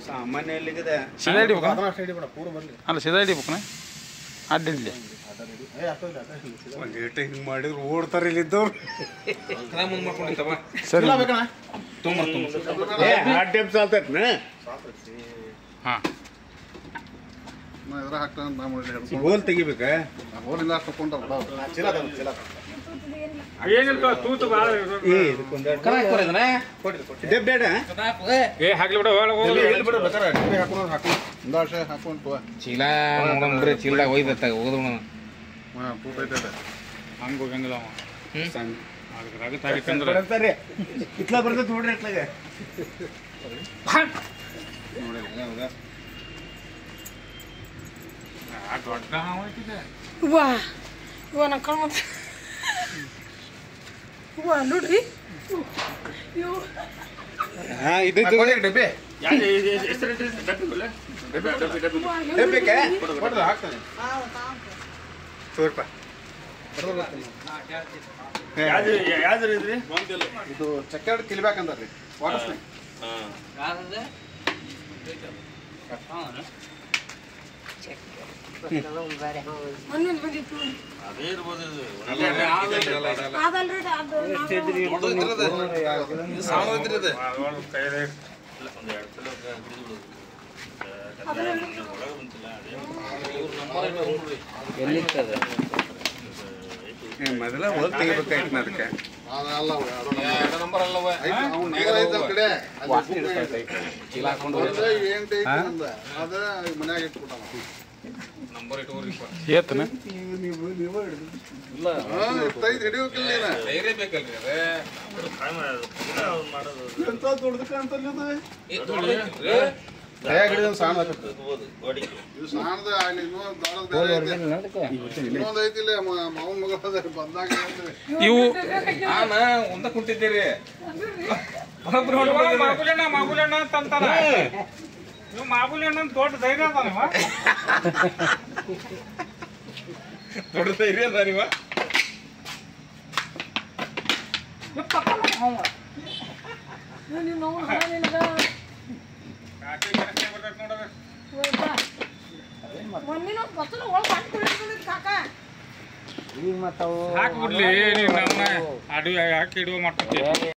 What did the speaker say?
ಸಾಮಾನ್ಯ ಎಲ್ಲಿಗಿದೆ ಸೀದಾ ಹಿಡಿಬೇಕ ಅದನ್ನ ಅಷ್ಟೇ ಹಿಡಿಬೇಡ ಪೂರ ಬರ್ಲಿ ಅಲ್ಲ ಸೀದಾ ಹಿಡಿಬೇಕನ ಅಡ್ಡಿಲ್ಲ ಏ ಅಷ್ಟೊಂದು ಅದ ಒಂದ್ ಏಟ ಹಿಂಗ್ ಮಾಡಿದ್ರು ಓಡ್ತಾರ ಇಲ್ಲಿದ್ದವ್ರು ಸರಿ ಇಲ್ಲ ಬೇಕಣ್ಣ ಏ ಆ ಟೈಪ್ ಸಾಲ್ತೈತ್ನ ಹಾಂ ನಾ ಇದ್ರ ಹಾಕ್ತಾನೆ ನಾ ಮಾಡಿ ಹಿಡ್ಕೊಂಡು ಗೋಲ್ ತೆಗಿಬೇಕಾ ಹೋಲಿಲ್ಲ ಅಷ್ಟು ಕೊಂಡ ಚೀಲ ಅದ ಚೀಲ ಅದ. ಏನಿಲ್ಲ ತೂತು ಭಾಳ ಏ ಇದಕ್ಕೊಂದೆರಡು ಡಬ್ಬ ಬೇಡ ಏ ಹಾಕ್ಲಿ ಬಿಡ ಒಳಗೆ ಎಲ್ಲಿ ಎಲ್ಲಿ ಬಿಡು ಬೇಕಾರೆ ಡಬ್ಬಿ ಹಾಕೊಂಡು ಹಾಕು ಇಂದಾಶ ಹಾಕೊಂಡು ಚೀಲ ನೋಡಮ್ರಿ ಚೀಲದಾಗ ಒಯ್ದತ್ತ ಹೋಗೋದು ಹಾಂ ತೂತ ಐತೆ ಹಂಗೆ ಹೋಗಂಗಿಲ್ಲ ಅವ ಸಣ್ಣ ಅದಕ್ಕೆ ರಗತ್ ಆಗಿತ್ತಂದ್ರೆ ಬರ್ತಾರೆ ಇತ್ಲ ಬರ್ತೈತೆ ನೋಡ್ರಿ ಇತ್ಲಾಗ ಆ ದೊಡ್ಡ ಹಾವು ಐತಿದೆ ವಾ ಇವ ನಾ ಕಣ್ಮ ವಾ ನೋಡ್ರಿ ಇವು ಹಾ ಇದೈತಿ ಡಬ್ಬಿ ವಾ, ಬೇಕೆ? ಕೊಡ್ರಿ ಹಾಕ್ತಾನೆ ತೋರ್ಪ ಇದು ಚಕ್ಕೆರಡು ಕಿಲ್ಬೇಕಂದ್ರಿ ವಾಟರ್ ಸ್ನೇಕ್ ಮಣ್ಣಿನ ಬಂದಿತ್ತು ಅದಲ್ರಿ ಅದು ನಾವು- ಕೈಯಲ್ಲಿ ಎಲ್ಲಿರ್ತದ ಏ, ಮೊದಲ ಹೊಲ್ ತೆಗಿಬೇಕಾಯ್ತು ನಾ ಅದಕ್ಕೆ ಅದಲ್ಲ ಅವು ಎರಡು ನಂಬರ್ ಅಲ್ಲವ ಐತೆ ಅವ್ನ ನಂಬರ್ ಐತೆ ಆ ಕಡೆ ಅಲ್ಲಿ book ಐತೆ. ಚೀಲ ಹಾಕೊಂಡು ಅದ್ರ ಏನ್ ಐತಿ ಅಂದ ಅದ ಮನ್ಯಾಗ ಇಟ್ಬಿಟ್ಟಾನ ನಂಬರ್ ಇಟ್ಕೋರಿ ಏತನ ಹಾ ಇರ್ತೈತಿ ಹಿಡಿಯೋಕಿಲ್ಲ ನೀನ ಧೈರ್ಯ ಬೇಕಲ್ರಿ ಅದ ಎಂತ ದೊಡ್ಡದು ಕಾಣ್ತಲ್ಲ ಇದು ಕೈಯಾಗ ಹಿಡಿದು ಸಾಣ ಇದು ಸಾಣದ ಅಲ್ಲಿ ಇನ್ನೊಂದು ದೊಡ್ಡದು ಬೇರೆ ಐತಿ ಇನ್ನೊಂದು ಐತಿಲ್ಲ ಮಾವನ ಮಗಳ ಅದ ಬಂದಾಗ ಹೇಳ್ತೀವಿ ಇವು ನಾನ ಒಂದ ಕುಂತಿದ್ದೀರಿ ಮಾಗುಲಣ್ಣ ಮಾಗುಲಣ್ಣ ಅಂತಂತಾರ ನೀವು ಮಾಗುಲಣ್ಣ ಅಂತ ದೊಡ್ಡ ಧೈರ್ಯ ಅದ ನೀವ ದೊಡ್ಡ ಧೈರ್ಯ ಅದ ನೀವ ಇವ್ ನೀವು ನೋವು ಹಣ ನಿನಗ ಮಣ್ಣಿನ ಬಸಲ ಒಳಗೆ ಹಾಕಿ ಕಾಕ ಹಾಕ್ಬಿಡ್ಲಿ ನೀವು ನನ್ನ ಅಡಿ ಹಾಕಿ ಇಡುವ ಮಾಡ್ತೀವಿ